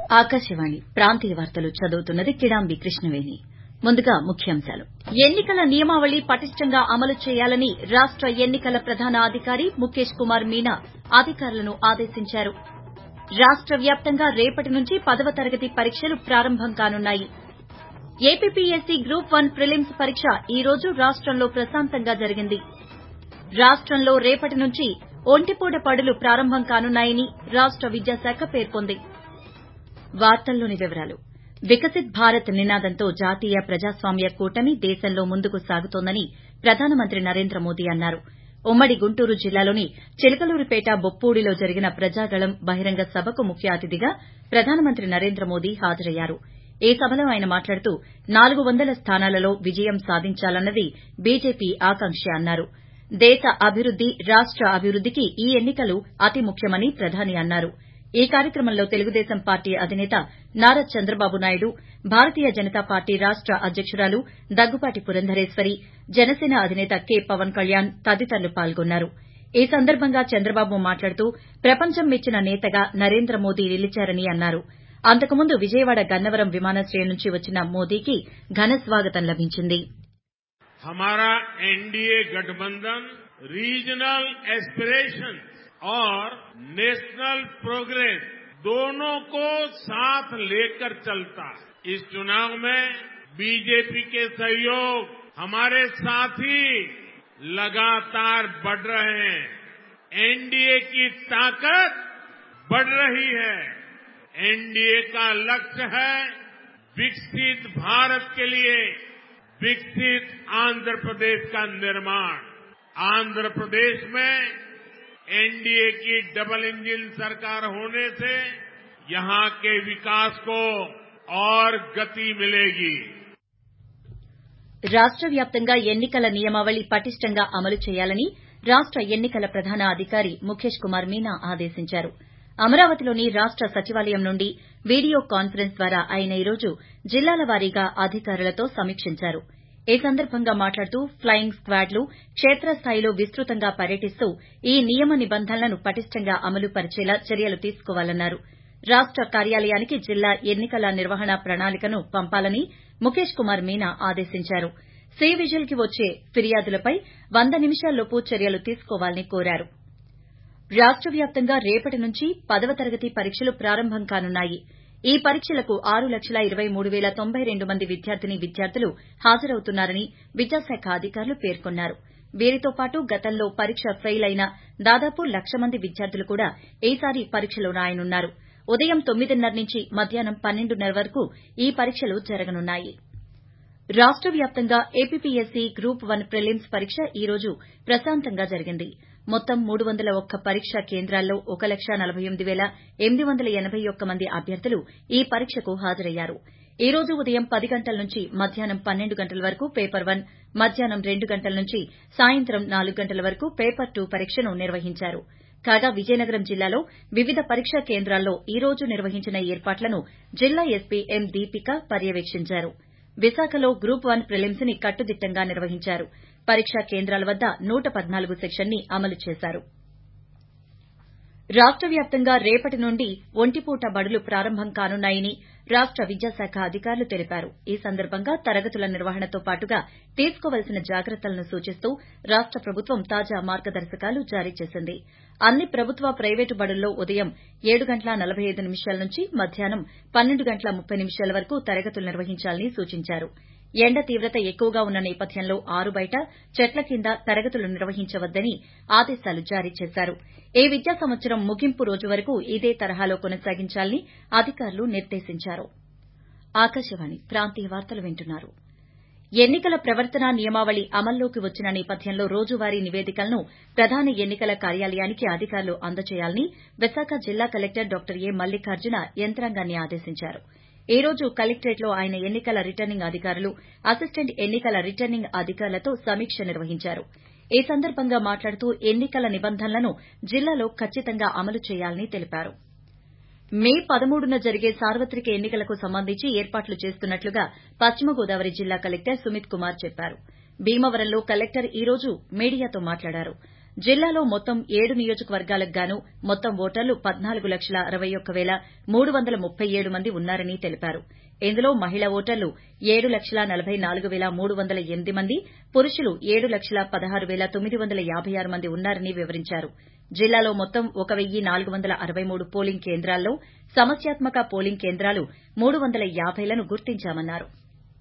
ఆకాశవాణి ప్రాంతీయ వార్తలు చదువుతున్నది కిడాంబి కృష్ణవేణి ముందుగా ముఖ్యాంశాలు ఎన్నికల నియమావళి పటిష్టంగా అమలు చేయాలని రాష్ట ఎన్నికల ప్రధాన అధికారి ముఖేష్ కుమార్ మీనా అధికారులను ఆదేశించారు రాష్ట వ్యాప్తంగా రేపటి నుంచి పదవ తరగతి పరీక్షలు ప్రారంభం కానున్నాయి ఏపీపీఎస్సీ గ్రూప్ వన్ ప్రిలిమ్స్ పరీక్ష ఈ రోజు రాష్టంలో ప్రశాంతంగా జరిగింది రాష్టంలో రేపటి నుంచి ఒంటిపూట బడులు ప్రారంభం కానున్నాయని రాష్ట విద్యాశాఖ పేర్కొంది వార్తల్లోని వివరాలు వికసిత్ భారత్ నినాదంతో జాతీయ ప్రజాస్వామ్య కూటమి దేశంలో ముందుకు సాగుతోందని ప్రధానమంత్రి నరేంద్ర మోదీ అన్నారు ఉమ్మడి గుంటూరు జిల్లాలోని చిలకలూరిపేట బొప్పూడిలో జరిగిన ప్రజాగళం బహిరంగ సభకు ముఖ్య అతిథిగా ప్రధానమంత్రి నరేంద్ర మోదీ హాజరయ్యారు ఈ సభలో ఆయన మాట్లాడుతూ నాలుగు వందల స్థానాలలో విజయం సాధించాలన్నది బీజేపీ ఆకాంక్ష అన్నారు దేశ అభివృద్ది రాష్ట అభివృద్దికి ఈ ఎన్నికలు అతి ముఖ్యమని ప్రధాని అన్నారు ఈ కార్యక్రమంలో తెలుగుదేశం పార్టీ అధినేత నారా చంద్రబాబు నాయుడు భారతీయ జనతా పార్టీ రాష్ట అధ్యకురాలు దగ్గుపాటి పురంధరేశ్వరి జనసేన అధినేత కె పవన్ కళ్యాణ్ తదితరులు పాల్గొన్నారు ఈ సందర్భంగా చంద్రబాబు మాట్లాడుతూ ప్రపంచం మెచ్చిన నేతగా నరేంద్ర మోదీ నిలిచారని అన్నారు అంతకుముందు విజయవాడ గన్నవరం విమానాశ్రయం నుంచి వచ్చిన మోదీకి ఘన స్వాగతం లభించింది हमारा एनडीए गठबंधन रीजनल एस्पिरेशन और नेशनल प्रोग्रेस दोनों को साथ लेकर चलता है इस चुनाव में बीजेपी के सहयोग हमारे साथी लगातार बढ़ रहे हैं एनडीए की ताकत बढ़ रही है एनडीए का लक्ष्य है विकसित भारत के लिए विकसित आंध्र प्रदेश का निर्माण आंध्र प्रदेश में एनडीए की डबल इंजन सरकार होने से यहां के विकास को और गति मिलेगी రాష్ట వ్యాప్తంగా ఎన్నికల నియమావళి పటిష్టంగా అమలు చేయాలని రాష్ట ఎన్నికల ప్రధాన అధికారి ముఖేష్ కుమార్ మీనా ఆదేశించారు అమరావతిలోని రాష్ట సచివాలయం నుండి వీడియో కాన్ఫరెన్స్ ద్వారా ఆయన ఈ రోజు జిల్లాల వారీగా అధికారులతో సమీక్షించారు ఈ సందర్భంగా మాట్లాడుతూ ప్లయింగ్ స్క్వాడ్లు కేత్రస్థాయిలో విస్తృతంగా పర్యటిస్తూ ఈ నియమ నిబంధనలను పటిష్టంగా అమలు పరిచేలా చర్యలు తీసుకోవాలన్నారు రాష్ట కార్యాలయానికి జిల్లా ఎన్నికల నిర్వహణ ప్రణాళికను పంపాలని ముఖేష్ కుమార్ మీనా ఆదేశించారు సి విజిల్ కి వచ్చే ఫిర్యాదులపై వంద నిమిషాల్లోపు చర్యలు తీసుకోవాలని కోరారు రాష్ట వ్యాప్తంగా రేపటి నుంచి పదవ తరగతి పరీక్షలు ప్రారంభం కానున్నాయి ఈ పరీక్షలకు ఆరు లక్షల ఇరవై మూడు పేల తొంభై రెండు మంది విద్యార్థిని విద్యార్థులు హాజరవుతున్నారని విద్యాశాఖ అధికారులు పేర్కొన్నారు వీరితో పాటు గతంలో పరీక్ష ఫెయిల్ అయిన దాదాపు లక్ష మంది విద్యార్థులు కూడా ఈసారి పరీక్షలు రాయనున్నారు ఉదయం తొమ్మిదిన్నర నుంచి మధ్యాహ్నం పన్నెండున్నర వరకు ఈ పరీక్షలు జరగనున్నాయి రాష్ట వ్యాప్తంగా ఏపీపీఎస్సీ గ్రూప్ వన్ ప్రిలిమ్స్ పరీక్ష ఈ రోజు ప్రశాంతంగా జరిగింది మొత్తం మూడు వందల ఒక్క పరీక్షా కేంద్రాల్లో ఒక లక్ష నలబై ఎనిమిది పేల ఎనిమిది వందల ఎనబై ఒక్క మంది అభ్యర్థులు ఈ పరీక్షకు హాజరయ్యారు ఈ రోజు ఉదయం పది గంటల నుంచి మధ్యాహ్నం పన్నెండు గంటల వరకు పేపర్ వన్ మధ్యాహ్నం రెండు గంటల నుంచి సాయంత్రం నాలుగు గంటల వరకు పేపర్ టూ పరీక్షను నిర్వహించారు కాగా విజయనగరం జిల్లాలో వివిధ పరీక్షా కేంద్రాల్లో ఈ రోజు నిర్వహించిన ఏర్పాట్లను జిల్లా ఎస్పీ ఎం దీపిక పర్యవేక్షించారు విశాఖలో గ్రూప్ వన్ ప్రిలిమ్స్ ని కట్టుదిట్టంగా నిర్వహించారు పరీక్షా కేంద్రాల వద్ద నూట పద్నాలుగు సెక్షన్ ని అమలు చేశారు రాష్ట వ్యాప్తంగా రేపటి నుండి ఒంటిపూట బడులు ప్రారంభం కానున్నాయని రాష్ట విద్యాశాఖ అధికారులు తెలిపారు ఈ సందర్భంగా తరగతుల నిర్వహణతో పాటుగా తీసుకోవాల్సిన జాగ్రత్తలను సూచిస్తూ రాష్ట ప్రభుత్వం తాజా మార్గదర్శకాలు జారీ చేసింది అన్ని ప్రభుత్వ ప్రైవేటు బడుల్లో ఉదయం ఏడు గంటల నలబై ఐదు నిమిషాల నుంచి మధ్యాహ్నం పన్నెండు గంటల ముప్పై నిమిషాల వరకు తరగతులు నిర్వహించాలని సూచించారు ఎండ తీవ్రత ఎక్కువగా ఉన్న నేపథ్యంలో ఆరు బయట చెట్ల కింద తరగతులు నిర్వహించవద్దని ఆదేశాలు జారీ చేశారు ఈ విద్యా సంవత్సరం ముగింపు రోజు వరకు ఇదే తరహాలో కొనసాగించాలని అధికారులు నిర్దేశించారు ఎన్నికల ప్రవర్తన నియమావళి అమల్లోకి వచ్చిన నేపథ్యంలో రోజువారీ నివేదికలను ప్రధాన ఎన్నికల కార్యాలయానికి అధికారులు అందజేయాలని విశాఖ జిల్లా కలెక్టర్ డాక్టర్ ఏ మల్లికార్జున యంత్రాంగాన్ని ఆదేశించారు ఈ రోజు కలెక్టరేట్లో ఆయన ఎన్నికల రిటర్నింగ్ అధికారులు అసిస్టెంట్ ఎన్నికల రిటర్నింగ్ అధికారులతో సమీక్ష నిర్వహించారు ఈ సందర్భంగా మాట్లాడుతూ ఎన్నికల నిబంధనలను జిల్లాలో ఖచ్చితంగా అమలు చేయాలని తెలిపారు మే పదమూడున జరిగే సార్వత్రిక ఎన్నికలకు సంబంధించి ఏర్పాట్లు చేస్తున్నట్లుగా పశ్చిమ గోదావరి జిల్లా కలెక్టర్ సుమిత్ కుమార్ చెప్పారు భీమవరంలో కలెక్టర్ ఈ రోజు మీడియాతో మాట్లాడారు జిల్లాలో మొత్తం ఏడు నియోజకవర్గాలకు గాను మొత్తం ఓటర్లు పద్నాలుగు లక్షల అరవై ఒక్క పేల మూడు వందల ముప్పై ఏడు మంది ఉన్నారని తెలిపారు ఇందులో మహిళా ఓటర్లు ఏడు లక్షల నలభై నాలుగు పేల మూడు వందల ఎనిమిది మంది పురుషులు ఏడు లక్షల పదహారు పేల తొమ్మిది వందల యాబై ఆరు మంది ఉన్నారని వివరించారు జిల్లాలో మొత్తం ఒక వెయ్యి నాలుగు వందల అరవై మూడు పోలింగ్ కేంద్రాల్లో సమస్యాత్మక పోలింగ్ కేంద్రాలు మూడు వందల యాబైలను గుర్తించామన్నారు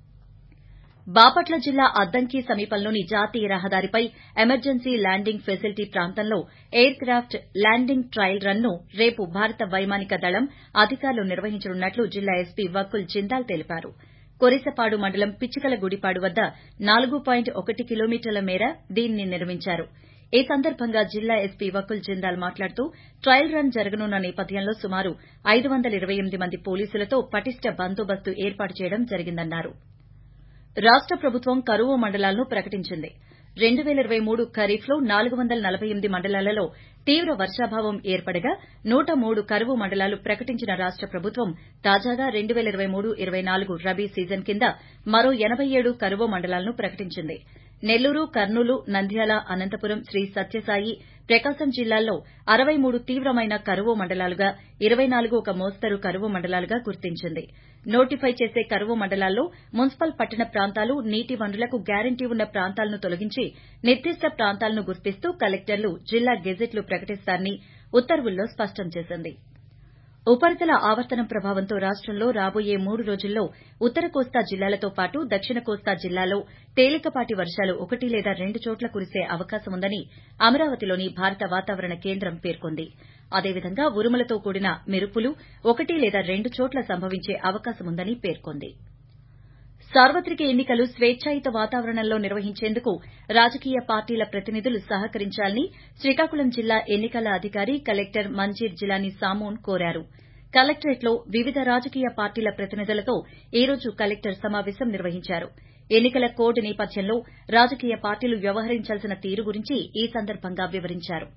బాపట్ల జిల్లా అద్దంకి సమీపంలోని జాతీయ రహదారిపై ఎమర్జెన్సీ ల్యాండింగ్ ఫెసిలిటీ ప్రాంతంలో aircraft landing trial run ను రేపు భారత వైమానిక దళం అధికారులు నిర్వహించనున్నట్లు జిల్లా ఎస్పీ వకుల్ జిందాల్ తెలిపారు కొరిసపాడు మండలం పిచ్చికలగుడిపాడు వద్ద నాలుగు పాయింట్ ఒకటి కిలోమీటర్ల మేర దీనిని నిర్మించారు ఈ సందర్భంగా జిల్లా ఎస్పీ వకుల్ జిందాల్ మాట్లాడుతూ ట్రయల్ రన్ జరగనున్న నేపథ్యంలో సుమారు ఐదు వందల ఇరవై ఎనిమిది మంది పోలీసులతో పటిష్ట బందోబస్తు ఏర్పాటు చేయడం జరిగిందన్నారు రాష్ట ప్రభుత్వం కరువు మండలాలను ప్రకటించింది రెండు పేల ఇరవై మూడు ఖరీఫ్లో నాలుగు వందల నలభై ఎనిమిది మండలాలలో తీవ్ర వర్షాభావం ఏర్పడగా నూట మూడు కరువు మండలాలు ప్రకటించిన రాష్ట ప్రభుత్వం తాజాగా రెండు పేల ఇరవై మూడు ఇరవై నాలుగు రబీ సీజన్ కింద మరో ఎనబై ఏడు కరువు మండలాలను ప్రకటించింది నెల్లూరు కర్నూలు నంద్యాల అనంతపురం శ్రీ సత్యసాయి ప్రకాశం జిల్లాల్లో అరవై మూడు తీవ్రమైన కరువు మండలాలుగా ఇరవై నాలుగు ఒక మోస్తరు కరువు మండలాలుగా గుర్తించింది నోటిఫై చేసే కరువు మండలాల్లో మున్సిపల్ పట్టణ ప్రాంతాలు నీటి వనరులకు గ్యారంటీ ఉన్న ప్రాంతాలను తొలగించి నిర్దిష్ట ప్రాంతాలను గుర్తిస్తూ కలెక్టర్లు జిల్లా గెజిట్లు ప్రకటిస్తారని ఉత్తర్వుల్లో స్పష్టం చేసింది ఉపరితల ఆవర్తనం ప్రభావంతో రాష్టంలో రాబోయే మూడు రోజుల్లో ఉత్తర కోస్తా జిల్లాలతో పాటు దక్షిణ కోస్తా జిల్లాల్లో తేలికపాటి వర్షాలు ఒకటి లేదా రెండు చోట్ల కురిసే అవకాశం ఉందని అమరావతిలోని భారత వాతావరణ కేంద్రం పేర్కొంది అదేవిధంగా ఉరుములతో కూడిన మెరుపులు ఒకటి లేదా రెండు చోట్ల సంభవించే అవకాశముందని పేర్కొంది సార్వత్రిక ఎన్నికలు స్వేచ్ఛాయుత వాతావరణంలో నిర్వహించేందుకు రాజకీయ పార్టీల ప్రతినిధులు సహకరించాలని శ్రీకాకుళం జిల్లా ఎన్నికల అధికారి కలెక్టర్ మంజీర్ జిలానీ సామూన్ కోరారు కలెక్టరేట్లో వివిధ రాజకీయ పార్టీల ప్రతినిధులతో ఈ రోజు కలెక్టర్ సమావేశం నిర్వహించారు ఎన్నికల కోడ్ నేపథ్యంలో రాజకీయ పార్టీలు వ్యవహరించాల్సిన తీరు గురించి ఈ సందర్భంగా వివరించారు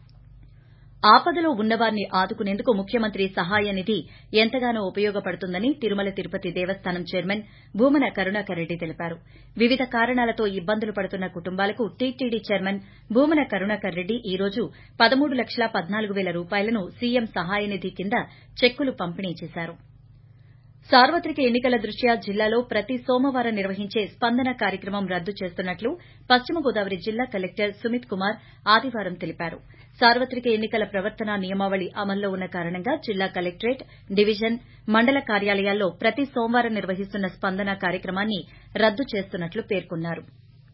ఆపదలో ఉన్నవారిని ఆదుకునేందుకు ముఖ్యమంత్రి సహాయ నిధి ఎంతగానో ఉపయోగపడుతుందని తిరుమల తిరుపతి దేవస్థానం చైర్మన్ భూమన కరుణాకర్ రెడ్డి తెలిపారు వివిధ కారణాలతో ఇబ్బందులు పడుతున్న కుటుంబాలకు టీటీడీ చైర్మన్ భూమన కరుణాకర్ రెడ్డి ఈ రోజు పదమూడు లక్షల పద్నాలుగు పేల రూపాయలను సీఎం సహాయ నిధి కింద చెక్కులు పంపిణీ చేశారు సార్వత్రిక ఎన్నికల దృష్ట్యా జిల్లాలో ప్రతి సోమవారం నిర్వహించే స్పందన కార్యక్రమం రద్దు చేస్తున్నట్లు పశ్చిమ గోదావరి జిల్లా కలెక్టర్ సుమిత్ కుమార్ ఆదివారం తెలిపారు సార్వత్రిక ఎన్నికల ప్రవర్తన నియమావళి అమల్లో ఉన్న కారణంగా జిల్లా కలెక్టరేట్ డివిజన్ మండల కార్యాలయాల్లో ప్రతి సోమవారం నిర్వహిస్తున్న స్పందన కార్యక్రమాన్ని రద్దు చేస్తున్నట్లు పేర్కొన్నారు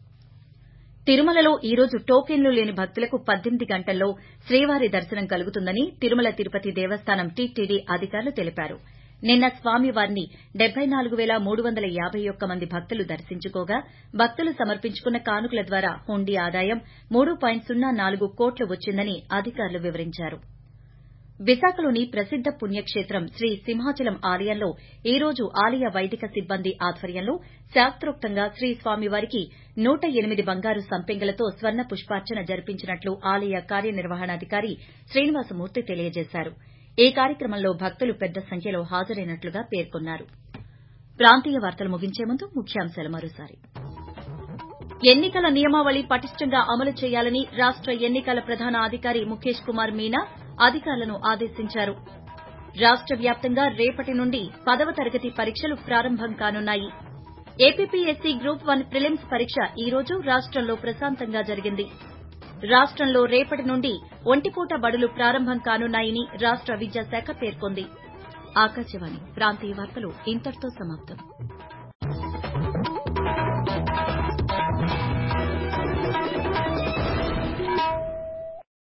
తిరుమలలో ఈ రోజు టోకెన్లు లేని భక్తులకు పద్దెనిమిది గంటల్లో శ్రీవారి దర్శనం కలుగుతుందని తిరుమల తిరుపతి దేవస్థానం టీటీడీ అధికారులు తెలిపారు నిన్న స్వామివారిని డెబ్బై నాలుగు పేల మూడు వందల యాబై ఒక్క మంది భక్తులు దర్శించుకోగా భక్తులు సమర్పించుకున్న కానుకల ద్వారా హుండీ ఆదాయం మూడు పాయింట్ సున్నా నాలుగు కోట్లు వచ్చిందని అధికారులు వివరించారు విశాఖలోని ప్రసిద్ద పుణ్యక్షేత్రం శ్రీ సింహాచలం ఆలయంలో ఈ రోజు ఆలయ వైదిక సిబ్బంది ఆధ్వర్యంలో శాస్తోక్తంగా శ్రీ స్వామివారికి నూట ఎనిమిది బంగారు సంపెంగలతో స్వర్ణ పుష్పార్చన జరిపించినట్లు ఆలయ కార్యనిర్వహణాధికారి శ్రీనివాసమూర్తి తెలియజేశారు ఈ కార్యక్రమంలో భక్తులు పెద్ద సంఖ్యలో హాజరైనట్లుగా పేర్కొన్నారు ప్రాంతీయ వార్తలు ముగించే ముందు ముఖ్యాంశాలు మరోసారి ఎన్నికల నియమావళి పటిష్టంగా అమలు చేయాలని రాష్ట ఎన్నికల ప్రధాన అధికారి ముఖేష్ కుమార్ మీనా అధికారులను ఆదేశించారు రాష్ట వ్యాప్తంగా రేపటి నుండి పదవ తరగతి పరీక్షలు ప్రారంభం కానున్నాయి ఏపీపీఎస్సీ గ్రూప్ వన్ ప్రిలిమ్స్ పరీక్ష ఈ రోజు రాష్టంలో ప్రశాంతంగా జరిగింది రాష్టంలో రేపటి నుండి ఒంటిపూట బడులు ప్రారంభం కానున్నాయని రాష్ట విద్యాశాఖ పేర్కొంది ఆకాశవాణి ప్రాంతీయ వార్తలు ఇంతటితో సమాప్తం